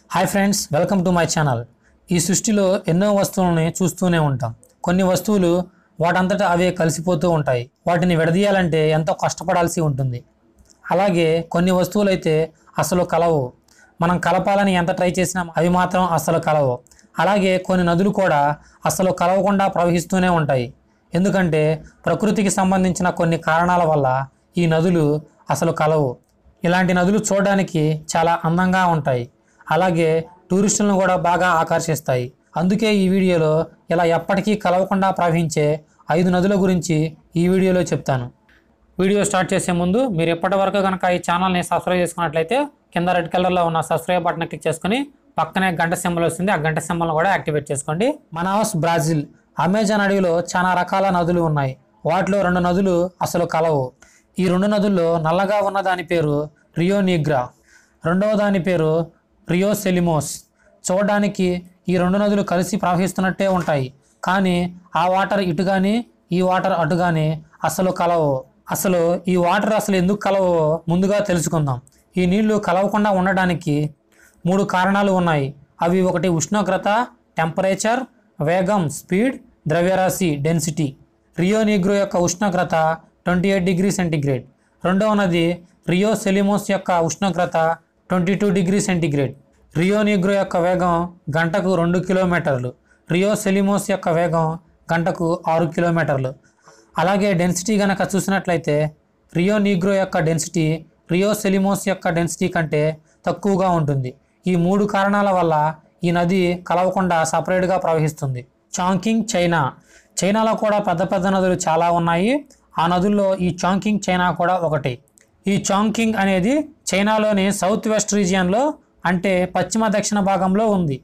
hi friends welcome to my channel ఈ సృష్టిలో ఎన్నో వస్తువులని చూస్తూనే ఉంటాం కొన్ని వస్తువులు వాటంతటా అవే కలిసిపోతూ ఉంటాయి వాటిని విడదీయాలంటే ఎంతో కష్టపడాల్సి ఉంటుంది అలాగే కొన్ని వస్తువులు అయితే అసలు కలవు మనం కలపాలని ఎంత ట్రై చేసినా అవి మాత్రం అసలు కలవు అలాగే కొన్ని నదులు కూడా అసలు కలవకుండా ప్రవహిస్తూనే ఉంటాయి ఎందుకంటే ప్రకృతికి సంబంధించిన కొన్ని కారణాల వల్ల ఈ నదులు అసలు కలవు ఇలాంటి నదులు చూడడానికి చాలా అందంగా ఉంటాయి అలాగే టూరిస్టులను కూడా బాగా ఆకర్షిస్తాయి అందుకే ఈ వీడియోలో ఇలా ఎప్పటికీ కలవకుండా ప్రవహించే ఐదు నదుల గురించి ఈ వీడియోలో చెప్తాను వీడియో స్టార్ట్ చేసే ముందు మీరు ఎప్పటి వరకు కనుక ఈ ఛానల్ని సబ్స్క్రైబ్ చేసుకున్నట్లయితే కింద రెడ్ కలర్లో ఉన్న సబ్స్క్రైబ్ బటన్ క్లిక్ చేసుకుని పక్కనే గంట సింబల్ వస్తుంది ఆ గంట సింబల్ కూడా యాక్టివేట్ చేసుకోండి మనావస్ బ్రాజిల్ అమెజాన్ అడవిలో చాలా రకాల నదులు ఉన్నాయి వాటిలో రెండు నదులు అసలు కలవు ఈ రెండు నదుల్లో నల్లగా ఉన్న దాని పేరు రియో నీగ్రా రెండవ దాని పేరు రియో సెలిమోస్ చూడడానికి ఈ రెండు నదులు కలిసి ప్రవహిస్తున్నట్టే ఉంటాయి కానీ ఆ వాటర్ ఇటు కానీ ఈ వాటర్ అటు కానీ అసలు కలవు అసలు ఈ వాటర్ అసలు ఎందుకు కలవో ముందుగా తెలుసుకుందాం ఈ నీళ్లు కలవకుండా ఉండడానికి మూడు కారణాలు ఉన్నాయి అవి ఒకటి ఉష్ణోగ్రత టెంపరేచర్ వేగం స్పీడ్ ద్రవ్యరాశి డెన్సిటీ రియో నీగ్రో యొక్క ఉష్ణోగ్రత ట్వంటీ ఎయిట్ డిగ్రీ సెంటిగ్రేడ్ రెండవ నది రియో సెలిమోస్ యొక్క ఉష్ణోగ్రత twenty two degree centigrade Rio Negro యొక్క వేగం గంటకు రెండు కిలోమీటర్లు రియో సెలిమోస్ యొక్క వేగం గంటకు ఆరు కిలోమీటర్లు అలాగే డెన్సిటీ గనక చూసినట్లయితే రియో నీగ్రో యొక్క డెన్సిటీ రియో సెలిమోస్ యొక్క డెన్సిటీ కంటే తక్కువగా ఉంటుంది ఈ మూడు కారణాల వల్ల ఈ నది కలవకుండా సపరేట్గా ప్రవహిస్తుంది చాంకింగ్ చైనా చైనాలో కూడా పెద్ద పెద్ద నదులు చాలా ఉన్నాయి ఆ నదుల్లో ఈ చాంకింగ్ చైనా కూడా ఒకటి ఈ చాంకింగ్ అనేది చైనాలోని సౌత్ వెస్ట్ రీజియన్లో అంటే పశ్చిమ దక్షిణ భాగంలో ఉంది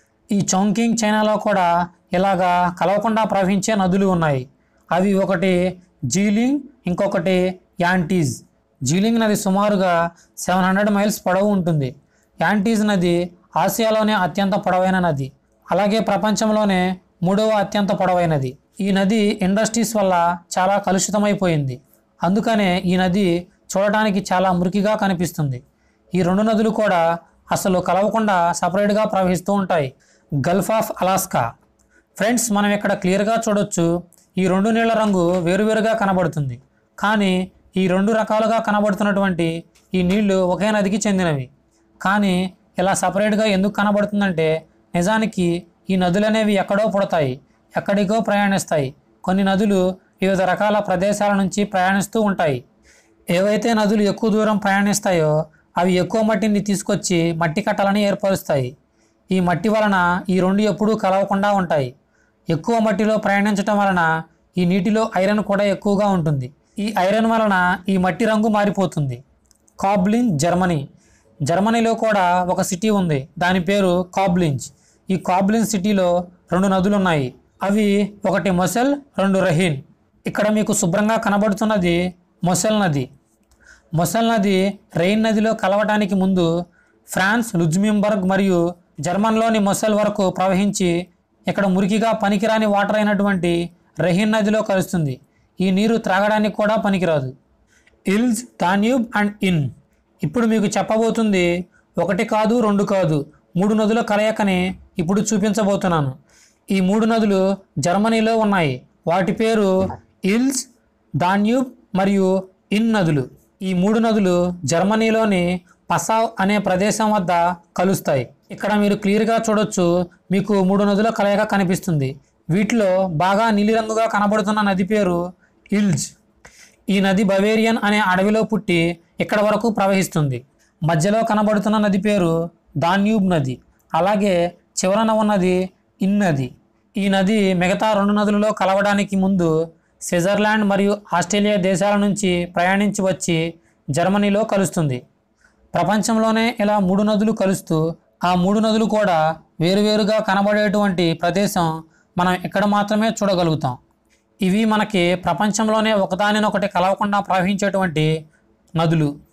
ఈ చౌంకింగ్ చైనాలో కూడా ఇలాగా కలవకుండా ప్రవహించే నదులు ఉన్నాయి అవి ఒకటి జీలింగ్ ఇంకొకటి యాంటీజ్ జీలింగ్ నది సుమారుగా సెవెన్ హండ్రెడ్ మైల్స్ పొడవు ఉంటుంది యాంటీజ్ నది ఆసియాలోనే అత్యంత పొడవైన నది అలాగే ప్రపంచంలోనే మూడవ అత్యంత పొడవైనది ఈ నది ఇండస్ట్రీస్ వల్ల చాలా కలుషితమైపోయింది అందుకనే ఈ నది చూడటానికి చాలా మురికిగా కనిపిస్తుంది ఈ రెండు నదులు కూడా అసలు కలవకుండా సపరేట్గా ప్రవహిస్తూ ఉంటాయి గల్ఫ్ ఆఫ్ అలాస్కా ఫ్రెండ్స్ మనం ఇక్కడ క్లియర్గా చూడొచ్చు ఈ రెండు నీళ్ల రంగు వేరువేరుగా కనబడుతుంది కానీ ఈ రెండు రకాలుగా కనబడుతున్నటువంటి ఈ నీళ్లు ఒకే నదికి చెందినవి కానీ ఇలా సపరేట్గా ఎందుకు కనబడుతుందంటే నిజానికి ఈ నదులు అనేవి ఎక్కడో పుడతాయి ఎక్కడికో ప్రయాణిస్తాయి కొన్ని నదులు వివిధ రకాల ప్రదేశాల నుంచి ప్రయాణిస్తూ ఉంటాయి ఏవైతే నదులు ఎక్కువ దూరం ప్రయాణిస్తాయో అవి ఎక్కువ మట్టిని తీసుకొచ్చి మట్టి కట్టలని ఏర్పరుస్తాయి ఈ మట్టి వలన ఈ రెండు ఎప్పుడూ కలవకుండా ఉంటాయి ఎక్కువ మట్టిలో ప్రయాణించటం వలన ఈ నీటిలో ఐరన్ కూడా ఎక్కువగా ఉంటుంది ఈ ఐరన్ వలన ఈ మట్టి రంగు మారిపోతుంది కాబ్లిన్ జర్మనీ జర్మనీలో కూడా ఒక సిటీ ఉంది దాని పేరు కాబ్లింజ్ ఈ కాబ్లిన్ సిటీలో రెండు నదులు ఉన్నాయి అవి ఒకటి మొసెల్ రెండు రహీన్ ఇక్కడ మీకు శుభ్రంగా కనబడుతున్నది మొసెల్ నది మొసల్ నది రెయిన్ నదిలో కలవటానికి ముందు ఫ్రాన్స్ లుజ్మింబర్గ్ మరియు జర్మన్లోని మొసల్ వరకు ప్రవహించి ఇక్కడ మురికిగా పనికిరాని వాటర్ అయినటువంటి రెహిన్ నదిలో కలుస్తుంది ఈ నీరు త్రాగడానికి కూడా పనికిరాదు ఇల్స్ దాన్యూబ్ అండ్ ఇన్ ఇప్పుడు మీకు చెప్పబోతుంది ఒకటి కాదు రెండు కాదు మూడు నదుల కలయికని ఇప్పుడు చూపించబోతున్నాను ఈ మూడు నదులు జర్మనీలో ఉన్నాయి వాటి పేరు ఇల్స్ దాన్యూబ్ మరియు ఇన్ నదులు ఈ మూడు నదులు జర్మనీలోని పసావ్ అనే ప్రదేశం వద్ద కలుస్తాయి ఇక్కడ మీరు క్లియర్గా చూడొచ్చు మీకు మూడు నదుల కలయిక కనిపిస్తుంది వీటిలో బాగా నీలిరంగుగా కనబడుతున్న నది పేరు ఇల్జ్ ఈ నది బవేరియన్ అనే అడవిలో పుట్టి ఇక్కడ వరకు ప్రవహిస్తుంది మధ్యలో కనబడుతున్న నది పేరు దాన్యూబ్ నది అలాగే చివరన ఉన్నది ఇన్ నది ఈ నది మిగతా రెండు నదులలో కలవడానికి ముందు స్విట్జర్లాండ్ మరియు ఆస్ట్రేలియా దేశాల నుంచి ప్రయాణించి వచ్చి జర్మనీలో కలుస్తుంది ప్రపంచంలోనే ఇలా మూడు నదులు కలుస్తూ ఆ మూడు నదులు కూడా వేరువేరుగా కనబడేటువంటి ప్రదేశం మనం ఇక్కడ మాత్రమే చూడగలుగుతాం ఇవి మనకి ప్రపంచంలోనే ఒకదానినొకటి కలవకుండా ప్రవహించేటువంటి నదులు